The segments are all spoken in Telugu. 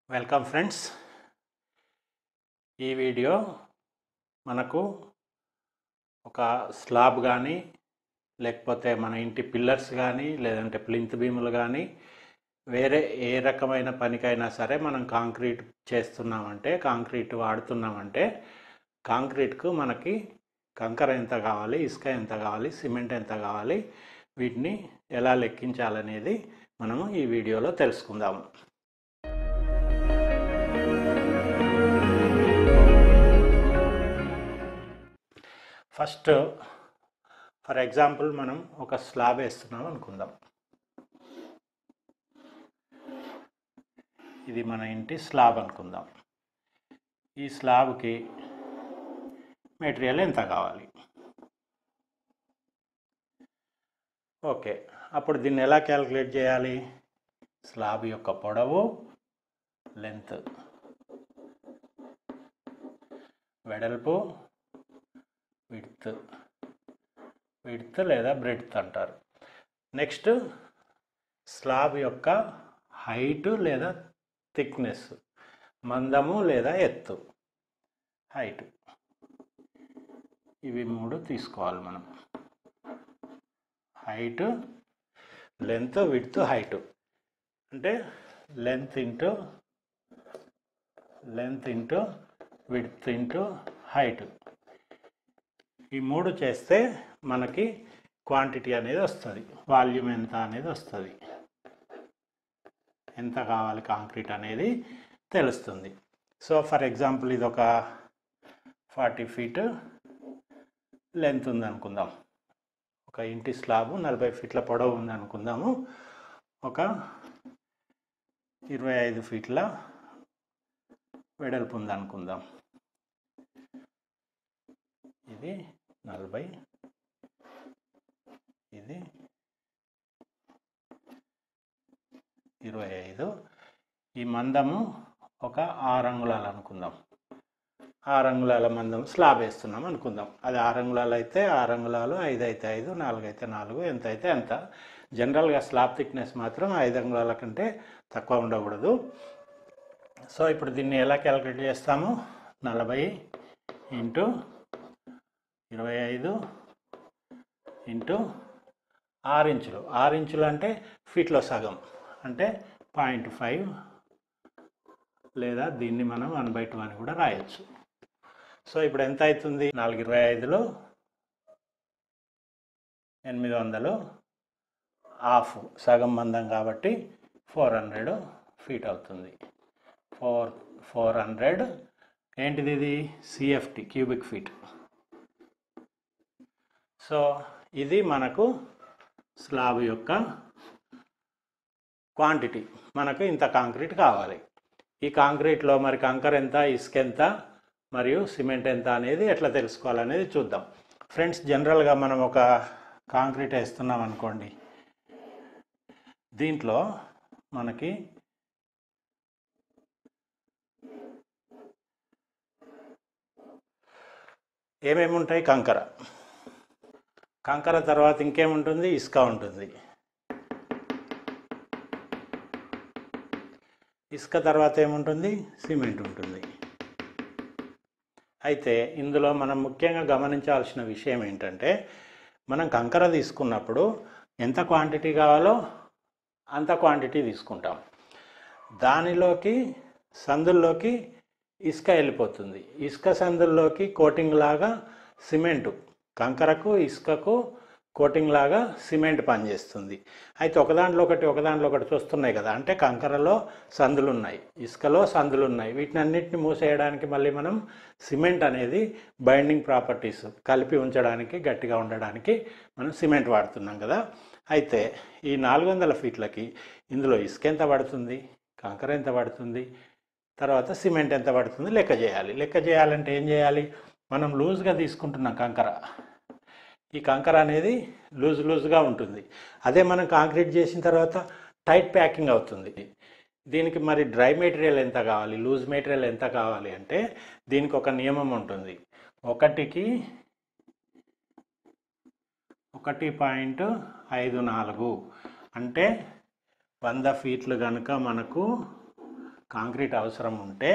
వెల్కమ్ ఫ్రెండ్స్ ఈ వీడియో మనకు ఒక స్లాబ్ కానీ లేకపోతే మన ఇంటి పిల్లర్స్ కానీ లేదంటే ప్లింత్ బీములు కానీ వేరే ఏ రకమైన పనికైనా సరే మనం కాంక్రీట్ చేస్తున్నామంటే కాంక్రీట్ వాడుతున్నామంటే కాంక్రీట్కు మనకి కంకర ఎంత కావాలి ఇసుక ఎంత కావాలి సిమెంట్ ఎంత కావాలి వీటిని ఎలా లెక్కించాలనేది మనము ఈ వీడియోలో తెలుసుకుందాము ఫస్ట్ ఫర్ ఎగ్జాంపుల్ మనం ఒక స్లాబ్ వేస్తున్నాం అనుకుందాం ఇది మన ఇంటి స్లాబ్ అనుకుందాం ఈ స్లాబ్కి మెటీరియల్ ఎంత కావాలి ఓకే అప్పుడు దీన్ని ఎలా క్యాలిక్యులేట్ చేయాలి స్లాబ్ యొక్క పొడవు లెంత్ వెడల్పు విడ్త్ విడ్త్ లేదా బ్రెడ్త్ అంటారు నెక్స్ట్ స్లాబ్ యొక్క హైట్ లేదా థిక్నెస్ మందము లేదా ఎత్తు హైట్ ఇవి మూడు తీసుకోవాలి మనం హైట్ లెంత్ విడ్త్ హైట్ అంటే length into length into width into height ఈ మూడు చేస్తే మనకి క్వాంటిటీ అనేది వస్తుంది వాల్యూమ్ ఎంత అనేది వస్తుంది ఎంత కావాలి కాంక్రీట్ అనేది తెలుస్తుంది సో ఫర్ ఎగ్జాంపుల్ ఇది ఒక ఫార్టీ ఫీట్ లెంత్ ఉంది అనుకుందాం ఒక ఇంటి స్లాబ్ నలభై ఫీట్ల పొడవు ఉంది అనుకుందాము ఒక ఇరవై ఐదు ఫీట్ల వెడల్పు ఉంది అనుకుందాం ఇది నలభై ఇది ఇరవై ఐదు ఈ మందము ఒక ఆరు అంగుళాలు అనుకుందాం ఆరు అంగుళాల మందం స్లాబ్ వేస్తున్నాం అనుకుందాం అది ఆరు అంగుళాలు అయితే ఆరు అంగుళాలు ఐదు అయితే ఐదు నాలుగు అయితే నాలుగు ఎంత అయితే ఎంత జనరల్గా స్లాబ్ థిక్నెస్ మాత్రం ఐదు అంగుళాల కంటే తక్కువ ఉండకూడదు సో ఇప్పుడు దీన్ని ఎలా క్యాలిక్యులేట్ చేస్తాము నలభై ఇంటూ ఇరవై ఐదు ఇంటూ ఆరు ఇంచులు ఆరు ఇంచులు అంటే ఫీట్లో సగం అంటే పాయింట్ ఫైవ్ లేదా దీన్ని మనం వన్ బై టూ అని కూడా రాయొచ్చు సో ఇప్పుడు ఎంత అవుతుంది నాలుగు ఇరవై ఐదులో ఎనిమిది వందలు హాఫ్ సగం మందం కాబట్టి ఫోర్ హండ్రెడ్ ఫీట్ అవుతుంది ఫోర్ ఫోర్ హండ్రెడ్ ఏంటిది ఇది సిఎఫ్టి క్యూబిక్ ఫీట్ సో ఇది మనకు స్లాబ్ యొక్క క్వాంటిటీ మనకు ఇంత కాంక్రీట్ కావాలి ఈ కాంక్రీట్లో మరి కంకర ఎంత ఇసుక ఎంత మరియు సిమెంట్ ఎంత అనేది ఎట్లా తెలుసుకోవాలనేది చూద్దాం ఫ్రెండ్స్ జనరల్గా మనం ఒక కాంక్రీట్ వేస్తున్నాం అనుకోండి దీంట్లో మనకి ఏమేమి ఉంటాయి కంకర కంకర తర్వాత ఇంకేముంటుంది ఇసుక ఉంటుంది ఇసుక తర్వాత ఏముంటుంది సిమెంట్ ఉంటుంది అయితే ఇందులో మనం ముఖ్యంగా గమనించాల్సిన విషయం ఏంటంటే మనం కంకర తీసుకున్నప్పుడు ఎంత క్వాంటిటీ కావాలో అంత క్వాంటిటీ తీసుకుంటాం దానిలోకి సందుల్లోకి ఇసుక వెళ్ళిపోతుంది ఇసుక సందుల్లోకి కోటింగ్ లాగా సిమెంటు కంకరకు ఇసుకకు కోటింగ్ లాగా సిమెంట్ పనిచేస్తుంది అయితే ఒకదాంట్లో ఒకటి ఒకదాంట్లో ఒకటి చూస్తున్నాయి కదా అంటే కంకరలో సందులు ఉన్నాయి ఇసుకలో సందులు ఉన్నాయి వీటిని అన్నిటిని మూసేయడానికి మళ్ళీ మనం సిమెంట్ అనేది బైండింగ్ ప్రాపర్టీస్ కలిపి ఉంచడానికి గట్టిగా ఉండడానికి మనం సిమెంట్ వాడుతున్నాం కదా అయితే ఈ నాలుగు వందల ఫీట్లకి ఇందులో ఇసుక ఎంత పడుతుంది కంకర ఎంత పడుతుంది తర్వాత సిమెంట్ ఎంత పడుతుంది లెక్క చేయాలి లెక్క చేయాలంటే ఏం చేయాలి మనం లూజ్గా తీసుకుంటున్నాం కంకర ఈ కంకర అనేది లూజ్ లూజ్గా ఉంటుంది అదే మనం కాంక్రీట్ చేసిన తర్వాత టైట్ ప్యాకింగ్ అవుతుంది దీనికి మరి డ్రై మెటీరియల్ ఎంత కావాలి లూజ్ మెటీరియల్ ఎంత కావాలి అంటే దీనికి ఒక నియమం ఉంటుంది ఒకటికి ఒకటి పాయింట్ ఐదు నాలుగు అంటే వంద ఫీట్లు కనుక మనకు కాంక్రీట్ అవసరం ఉంటే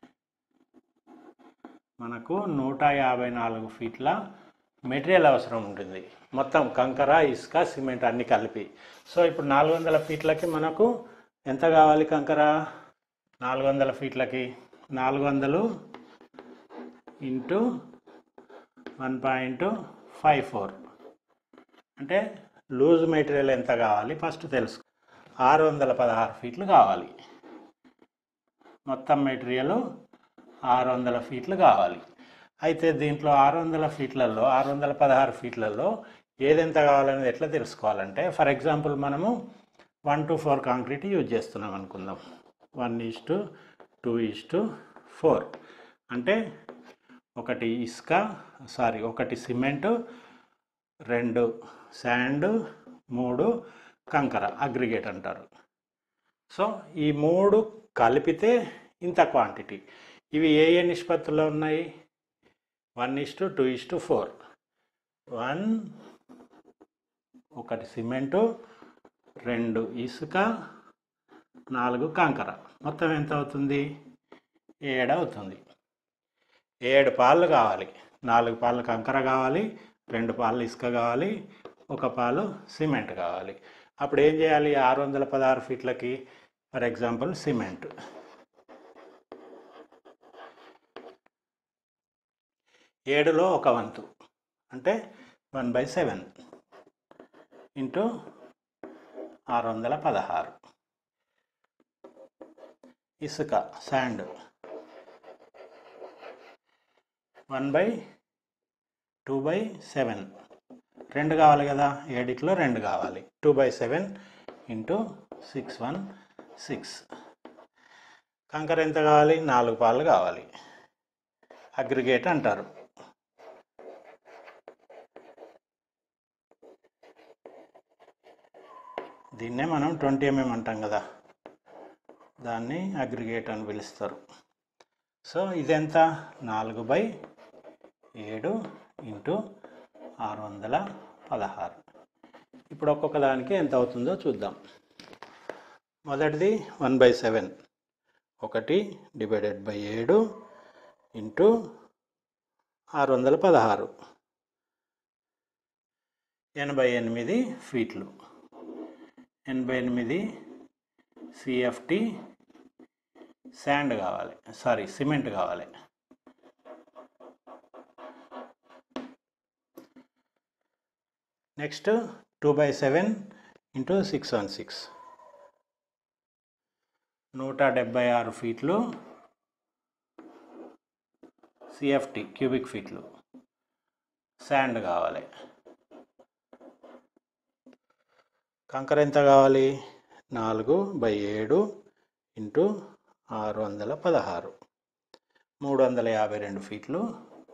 మనకు నూట యాభై నాలుగు ఫీట్ల మెటీరియల్ అవసరం ఉంటుంది మొత్తం కంకర ఇసుక సిమెంట్ అన్ని కలిపి సో ఇప్పుడు నాలుగు వందల ఫీట్లకి మనకు ఎంత కావాలి కంకర నాలుగు వందల ఫీట్లకి నాలుగు వందలు into one point five four అంటే లూజ్ మెటీరియల్ ఎంత కావాలి ఫస్ట్ తెలుసు ఆరు వందల పదహారు ఫీట్లు కావాలి మొత్తం మెటీరియల్ ఆరు వందల ఫీట్లు కావాలి అయితే దీంట్లో ఆరు వందల ఫీట్లలో ఆరు వందల పదహారు ఫీట్లలో ఏదెంత కావాలనేది ఎట్లా తెలుసుకోవాలంటే ఫర్ ఎగ్జాంపుల్ మనము one two four concrete use చేస్తున్నాం అనుకుందాం one is to two is to four అంటే ఒకటి ఇసుక సారీ ఒకటి సిమెంటు రెండు శాండ్ మూడు కంకర అగ్రిగేట్ అంటారు సో ఈ మూడు కలిపితే ఇంత క్వాంటిటీ ఇవి ఏ ఏ నిష్పత్తుల్లో ఉన్నాయి one is to two is to four one ఒకటి సిమెంటు రెండు ఇసుక నాలుగు కంకర మొత్తం ఎంత అవుతుంది ఏడు అవుతుంది ఏడు పాలు కావాలి నాలుగు పాలు కంకర కావాలి రెండు పాలు ఇసుక కావాలి ఒక పాలు సిమెంట్ కావాలి అప్పుడు ఏం చేయాలి ఆరు వందల పదహారు ఫీట్లకి ఫర్ ఎగ్జాంపుల్ సిమెంట్ ఏడులో ఒక వంతు అంటే వన్ బై సెవెన్ ఇంటూ ఆరు వందల పదహారు ఇసుక sand one by two by seven రెండు కావాలి కదా ఏడిట్లో రెండు కావాలి two by seven into six one six కంకర ఎంత కావాలి నాలుగు పాలు కావాలి అగ్రిగేట్ అంటారు దీన్నే మనం ట్వంటీ ఎంఎం అంటాం కదా దాన్ని అగ్రిగేట్ అని పిలుస్తారు సో ఇదెంత నాలుగు బై ఏడు ఇంటూ ఆరు వందల పదహారు ఇప్పుడు ఒక్కొక్క దానికి ఎంత అవుతుందో చూద్దాం మొదటిది వన్ బై సెవెన్ ఒకటి డివైడెడ్ బై ఏడు ఇంటూ ఆరు వందల పదహారు ఎనభై ఎనిమిది ఫీట్లు ఎనభై ఎనిమిది సిఎఫ్టి శాండ్ కావాలి సారీ సిమెంట్ కావాలి next two by seven into six one six నూట డెబ్బై ఆరు ఫీట్లు సిఎఫ్టి క్యూబిక్ ఫీట్లు శాండ్ కావాలి కంకర ఎంత కావాలి నాలుగు బై ఏడు ఇంటూ ఆరు వందల పదహారు మూడు వందల యాభై రెండు ఫీట్లు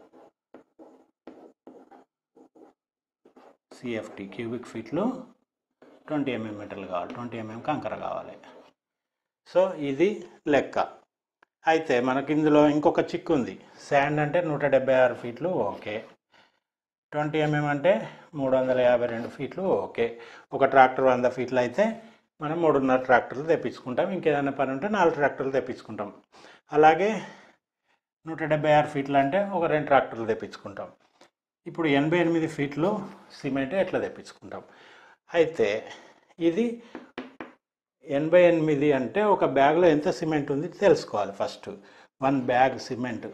సిఎఫ్టి క్యూబిక్ ఫీట్లు ట్వంటీ ఎంఎం మెటల్ కావాలి ట్వంటీ ఎంఎం కంకర కావాలి సో ఇది లెక్క అయితే మనకి ఇందులో ఇంకొక చిక్కు ఉంది శాండ్ అంటే నూట డెబ్బై ఆరు ఫీట్లు ఓకే ట్వంటీ ఎంఎం అంటే మూడు వందల యాభై రెండు ఫీట్లు ఓకే ఒక ట్రాక్టర్ వంద ఫీట్లు అయితే మనం మూడున్నర ట్రాక్టర్లు తెప్పించుకుంటాం ఇంకేదైనా పని ఉంటే నాలుగు ట్రాక్టర్లు తెప్పించుకుంటాం అలాగే నూట డెబ్బై ఆరు ఫీట్లు అంటే ఒక రెండు ట్రాక్టర్లు తెప్పించుకుంటాం ఇప్పుడు ఎనభై ఎనిమిది ఫీట్లు సిమెంట్ ఎట్లా తెప్పించుకుంటాం అయితే ఇది ఎనభై ఎనిమిది అంటే ఒక బ్యాగ్లో ఎంత సిమెంట్ ఉంది తెలుసుకోవాలి ఫస్ట్ వన్ బ్యాగ్ సిమెంట్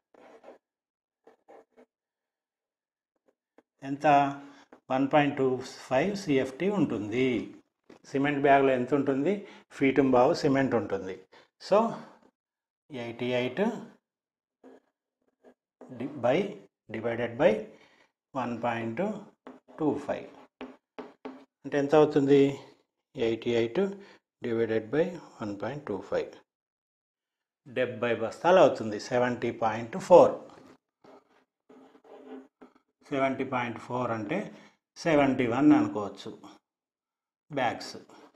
ఎంత one point two five CFT ఉంటుంది సిమెంట్ బ్యాగ్లో ఎంత ఉంటుంది ఫీటు బావు సిమెంట్ ఉంటుంది so eighty eight by divided by one point two five అంటే ఎంత అవుతుంది eighty eight divided by one point two five డెబ్బై బస్తాలు అవుతుంది seventy point four seventy point four అంటే సెవెంటీ వన్ అనుకోవచ్చు బ్యాగ్స్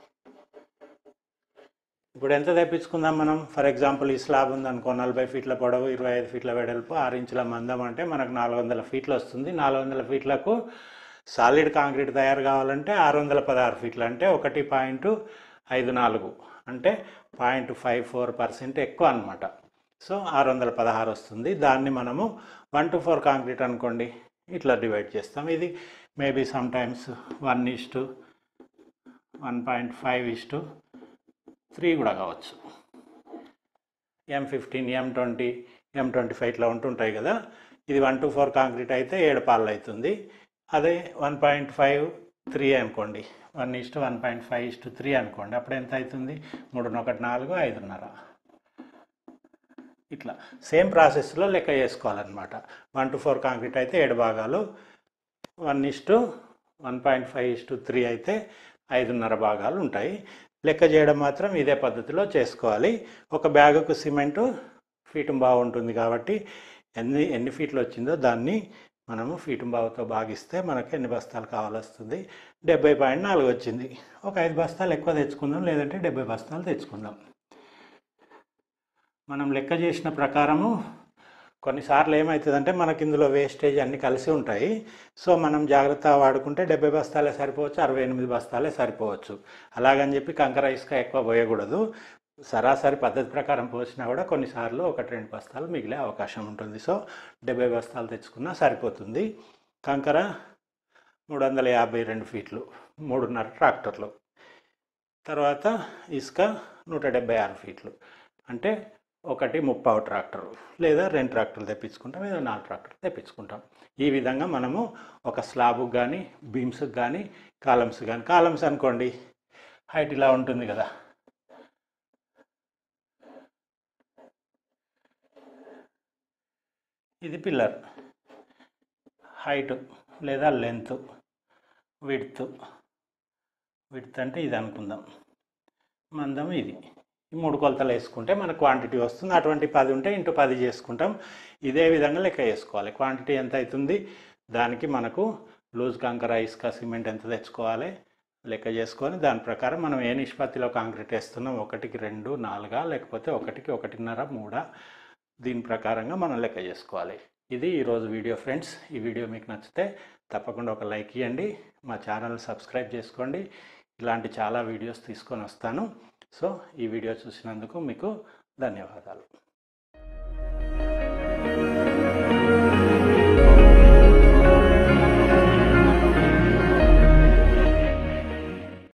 ఇప్పుడు ఎంత తెప్పించుకుందాం మనం ఫర్ ఎగ్జాంపుల్ ఈ స్లాబ్ ఉందనుకో నలభై ఫీట్ల పొడవు ఇరవై ఐదు ఫీట్ల వెడల్పు ఆరు ఇంచుల మందం అంటే మనకు నాలుగు వందల ఫీట్లు వస్తుంది నాలుగు వందల ఫీట్లకు సాలిడ్ కాంక్రీట్ తయారు కావాలంటే ఆరు వందల పదహారు ఫీట్లు అంటే ఒకటి పాయింట్ ఐదు నాలుగు అంటే పాయింట్ ఫైవ్ ఫోర్ పర్సెంట్ ఎక్కువ అనమాట సో ఆరు వందల పదహారు వస్తుంది దాన్ని మనము వన్ టు ఫోర్ కాంక్రీట్ అనుకోండి ఇట్లా డివైడ్ చేస్తాం ఇది maybe some times one is to one point five is to three కూడా కావచ్చు M fifteen M twenty M twenty five ఇట్లా ఉంటుంటాయి కదా ఇది వన్ టు ఫోర్ కాంక్రీట్ అయితే ఏడు పాలు అవుతుంది అదే వన్ పాయింట్ ఫైవ్ త్రీ అనుకోండి one is to one point five is to three అనుకోండి అప్పుడు ఎంత అవుతుంది మూడున్న ఒకటి నాలుగు ఐదున్నర ఇట్లా సేమ్ ప్రాసెస్లో లెక్క చేసుకోవాలన్నమాట వన్ టు ఫోర్ కాంక్రీట్ అయితే ఏడు భాగాలు one is to one point five is to three అయితే ఐదున్నర భాగాలు ఉంటాయి లెక్క చేయడం మాత్రం ఇదే పద్ధతిలో చేసుకోవాలి ఒక బ్యాగుకు సిమెంటు ఫీటు బాగుంటుంది కాబట్టి ఎన్ని ఎన్ని ఫీట్లు వచ్చిందో దాన్ని మనము ఫీటు బావుతో భాగిస్తే మనకు ఎన్ని బస్తాలు కావాల్స్తుంది డెబ్బై పాయింట్ నాలుగు వచ్చింది ఒక ఐదు బస్తాలు ఎక్కువ తెచ్చుకుందాం లేదంటే డెబ్బై బస్తాలు తెచ్చుకుందాం మనం లెక్క చేసిన ప్రకారము కొన్నిసార్లు ఏమవుతుందంటే మనకి ఇందులో వేస్టేజ్ అన్నీ కలిసి ఉంటాయి సో మనం జాగ్రత్త వాడుకుంటే డెబ్బై బస్తాలే సరిపోవచ్చు అరవై ఎనిమిది బస్తాలే సరిపోవచ్చు అలాగని చెప్పి కంకర ఇసుక ఎక్కువ పోయకూడదు సరాసరి పద్ధతి ప్రకారం పోసినా కూడా కొన్నిసార్లు ఒకటి రెండు బస్తాలు మిగిలే అవకాశం ఉంటుంది సో డెబ్బై బస్తాలు తెచ్చుకున్నా సరిపోతుంది కంకర మూడు వందల యాభై రెండు ఫీట్లు మూడున్నర ట్రాక్టర్లు తర్వాత ఇసుక నూట డెబ్బై ఆరు ఫీట్లు అంటే ఒకటి ముప్పావు ట్రాక్టర్ లేదా రెండు ట్రాక్టర్లు తెప్పించుకుంటాం లేదా నాలుగు ట్రాక్టర్లు తెప్పించుకుంటాం ఈ విధంగా మనము ఒక స్లాబ్కి కానీ బీమ్స్కి కానీ కాలమ్స్ కానీ కాలమ్స్ అనుకోండి హైట్ ఇలా ఉంటుంది కదా ఇది పిల్లర్ హైట్ లేదా లెంత్ విడ్త్ విడ్త్ అంటే ఇది అనుకుందాం మందం ఇది ఈ మూడు కొలతలు వేసుకుంటే మనకు క్వాంటిటీ వస్తుంది అటువంటి పది ఉంటే ఇంటూ పది చేసుకుంటాం ఇదే విధంగా లెక్క వేసుకోవాలి క్వాంటిటీ ఎంత అవుతుంది దానికి మనకు లూజ్ కంకర ఇసుక సిమెంట్ ఎంత తెచ్చుకోవాలి లెక్క చేసుకొని దాని ప్రకారం మనం ఏ నిష్పత్తిలో కాంక్రీట్ వేస్తున్నాం ఒకటికి రెండు నాలుగా లేకపోతే ఒకటికి ఒకటిన్నర మూడా దీని ప్రకారంగా మనం లెక్క చేసుకోవాలి ఇది ఈరోజు వీడియో ఫ్రెండ్స్ ఈ వీడియో మీకు నచ్చితే తప్పకుండా ఒక లైక్ ఇవ్వండి మా ఛానల్ సబ్స్క్రైబ్ చేసుకోండి ఇలాంటి చాలా వీడియోస్ తీసుకొని వస్తాను సో ఈ వీడియో చూసినందుకు మీకు ధన్యవాదాలు